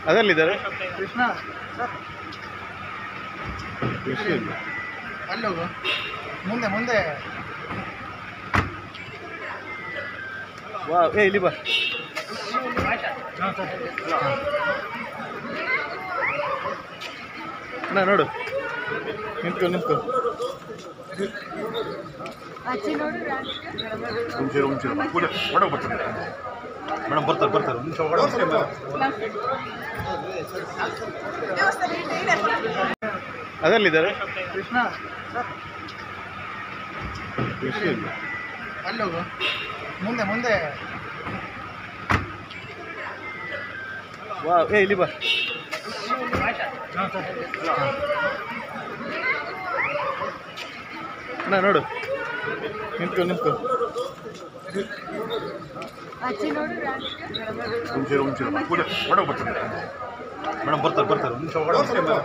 ಅದರಲ್ಲಿದ್ದಾರೆ Krishna sir Krishna ಇಲ್ಲ. ಅಲ್ಲಿ ಹೋಗು ಮುಂದೆ ಮುಂದೆ ವಾ ಏ ಇಲ್ಲಿ ಬಾ ಹಾಂ ಸರ್ ಅಣ್ಣ ನೋಡು ನಿಂತ್ಕೊ ನಿಂತ್ಕೊ ಒಂಚೂರು ಒಂಚೂರು ಪೂಜೆ ಒಳಗೆ ಬರ್ತಾರೆ ಮೇಡಮ್ ಬರ್ತಾರೆ ಬರ್ತಾರೆ ಒಂದು ನಿಮಿಷ ಒಳಗೆ ಅದರಲ್ಲಿದ್ದಾರೆ ಕೃಷ್ಣ ಸರ್ ಕೃಷ್ಣ ಇಲ್ಲ. ಅಲ್ಲಿ ಹೋಗು ಮುಂದೆ ಮುಂದೆ ವಾ ಏ ಇಲ್ಲಿ ಬಾ ಹಾಂ ಸರ್ ಅಣ್ಣ ನೋಡು ನಿಂತ್ಕೊ ನಿಂತ್ಕೊ ಒಂಚೂರು ಒಂಚೂರು ಪೂಜೆ ಒಳಗೆ ಬರ್ತಾರೆ ಮೇಡಮ್ ಬರ್ತಾರೆ ಬರ್ತಾರೆ ಒಂದು ನಿಮಿಷ ಒಳಗೆ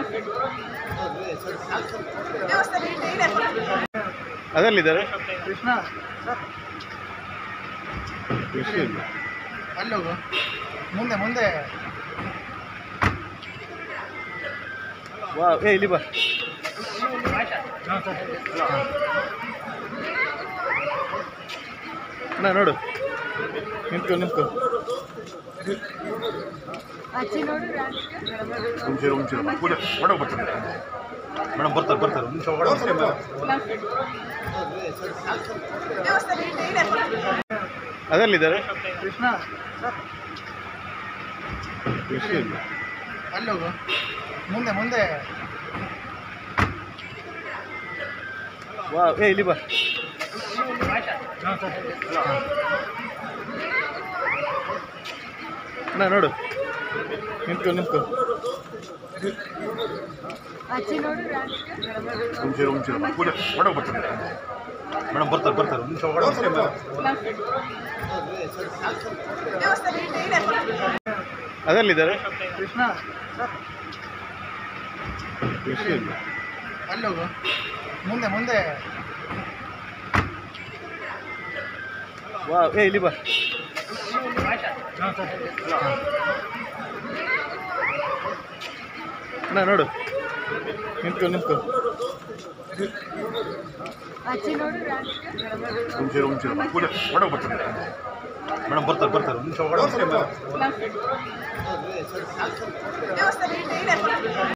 ಅದರಲ್ಲಿದ್ದಾರೆ ಕೃಷ್ಣ ಸರ್ ಕೃಷ್ಣ ಇಲ್ಲ. ಅಲ್ಲಿ ಹೋಗು ಮುಂದೆ ಮುಂದೆ ವಾ ಏ ಇಲ್ಲಿ ಬಾ ಹಾಂ ಸರ್ ಅಣ್ಣ ನೋಡು ನಿಂತ್ಕೊ ನಿಂತ್ಕೊ ಒಂಚೂರು ಒಂಚೂರು ಪೂಜೆ ಒಳಗೆ ಬರ್ತಾರೆ ಮೇಡಮ್ ಬರ್ತಾರೆ ಬರ್ತಾರೆ ಒಂದು ನಿಮಿಷ ಒಳಗೆ ಅದರಲ್ಲಿದ್ದಾರೆ ಕೃಷ್ಣ ಸರ್ ಕೃಷ್ಣ ಇಲ್ಲ. ಅಲ್ಲಿ ಹೋಗು ಮುಂದೆ ಮುಂದೆ ವಾ ಏ ಇಲ್ಲಿ ಬಾ ಹಾಂ ಸರ್ ಅಣ್ಣ ನೋಡು ನಿಂತ್ಕೊ ನಿಂತ್ಕೊ ಒಂಚೂರು ಒಂಚೂರು ಪೂಜೆ ಒಳಗೆ ಬರ್ತಾರೆ ಮೇಡಮ್ ಬರ್ತಾರೆ ಬರ್ತಾರೆ ಒಂದು ನಿಮಿಷ ಒಳಗೆ ಅದರಲ್ಲಿದ್ದಾರೆ ಕೃಷ್ಣ ಸರ್ ಕೃಷ್ಣ ಇಲ್ಲ. ಅಲ್ಲಿ ಹೋಗು ಮುಂದೆ ಮುಂದೆ ವಾ ಏ ಇಲ್ಲಿ ಬಾ ಹಾಂ ಸರ್ ಅಣ್ಣ ನೋಡು ನಿಂತ್ಕೊ ನಿಂತ್ಕೊ ಒಂಚೂರು ಒಂಚೂರು ಪೂಜೆ ಒಳಗೆ ಬರ್ತಾರೆ ಮೇಡಮ್ ಬರ್ತಾರೆ ಬರ್ತಾರೆ ಒಂದು ನಿಮಿಷ ಒಳಗೆ